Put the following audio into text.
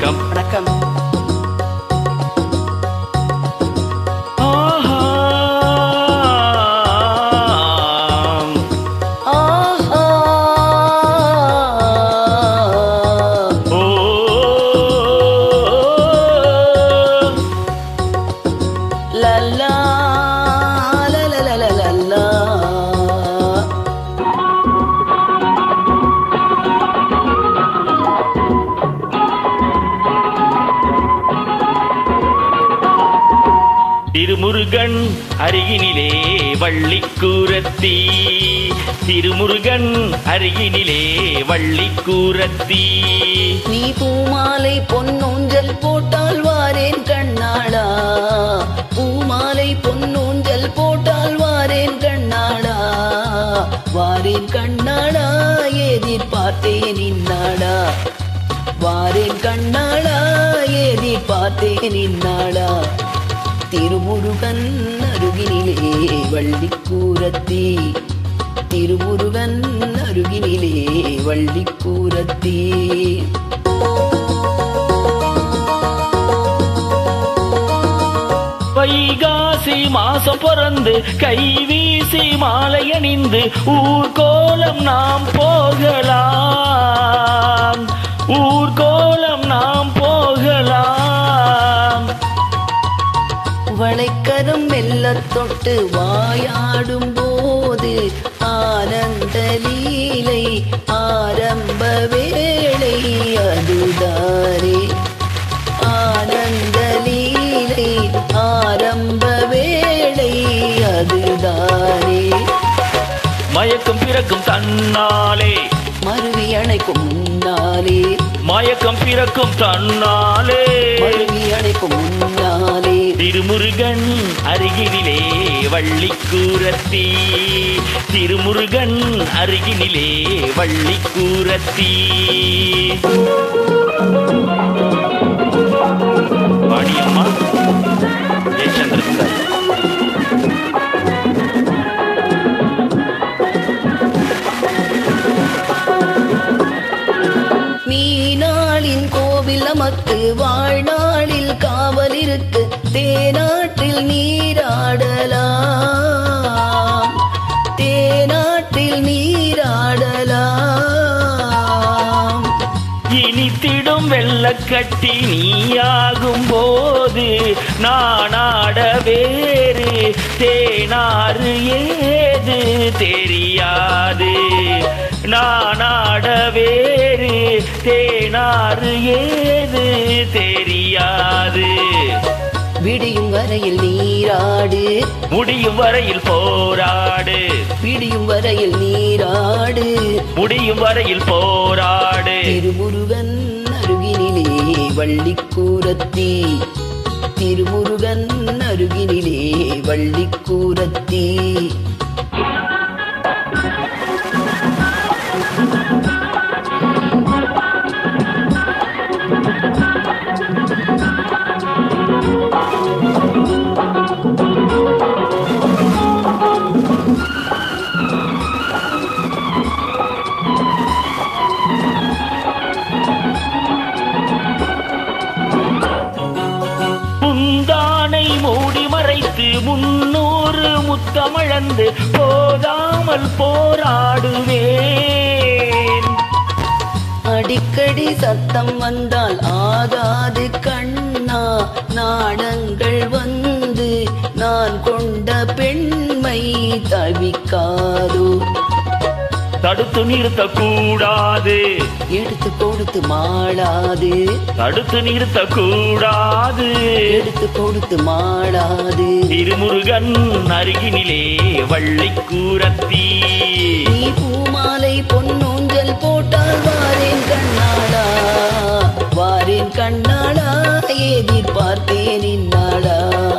வணக்கம் வணக்கம் ஆஹா ஆஹா ஓ லல்லா லலலலலலா. திருமுருகன் அருகினிலே வள்ளிக்கூரத்தி திருமுருகன் அருகினிலே வள்ளிக்கூரத்தி நீ பூமாலை பொன்னூஞ்சல் போட்டால் வாரேன் கண்ணாளா பூமாலை பொன்னூஞ்சல் போட்டால் வாரேன் கண்ணாளா வாரேன் கண்ணாளா எதிர்பார்த்தேன் இந்நாளா வாரேன் கண்ணாளா எதிர்பார்த்தேன் இந்நாளா திருமுருகன் அருகினிலே வள்ளிக்கூரத்தி திருமுருகன் அருகினிலே வள்ளிக்கூரத்தி வைகாசி மாசம் பிறந்து கை வீசி மாலை அணிந்து ஊர்கோலம் நாம் போகலாம் ஊர்கோலம் நாம் போகலாம் வளைக்கரம் மெல்லத் தொட்டு வாயாடும் போது ஆனந்த லீலை ஆரம்ப வேளை அதுதானே ஆனந்த லீலை ஆரம்ப வேளை அதுதானே மயக்கம் பிறக்கும் தன்னாலே மருவி அணைக்கும் முன்னாலே மயக்கம் பிறக்கும் தன்னாலே மருவி அணைக்கும் முன்னாலே திருமுருகன் அருகினிலே வள்ளிக்கூரத்தி திருமுருகன் அருகினிலே வள்ளிக்கூரத்தி வாடியம்மா ஜெயச்சந்திரன் சார் மீனாளின் கோவில் நமக்கு வாழ்நாளில் காவல் இருக்கு தேனாற்றில் நீராடலாம் தேனாற்றில் நீராடலாம் இனித்திடும் வெள்ளக்கட்டி நீயாகும் போது நானாட வேறு தேனாறு ஏது தெரியாது நானாட வேறு தேனாறு ஏது தெரியாது விடியும் வரையில் நீராடு முடியும் வரையில் போராடு விடியும் வரையில் நீராடு முடியும் வரையில் போராடு திருமுருகன் அருகினிலே வள்ளிக்கூரத்தி திருமுருகன் அருகினிலே வள்ளிக்கூரத்தி புந்தானை மூடி மறைத்து முன்னூறு முத்தமிழந்து போதாமல் போராடுவேன் அடிக்கடி சத்தம் வந்தால் ஆகாது கண்ணா நாடங்கள் வந்து நான் கொண்ட பெண்மை தவிக்காதோ தடுத்து நிறுத்தக்கூடாது எடுத்து கொடுத்து மாளாது தடுத்து நிறுத்தக்கூடாது எடுத்து கொடுத்து மாளாது திருமுருகன் அருகினிலே வள்ளிக்கூரத்தி நீ பூமாலை பொன்னூஞ்சல் போட்டால் வாரேன் கண்ணாளா வாரேன் கண்ணாளா எதிர்பார்த்தேன் இந்நாளா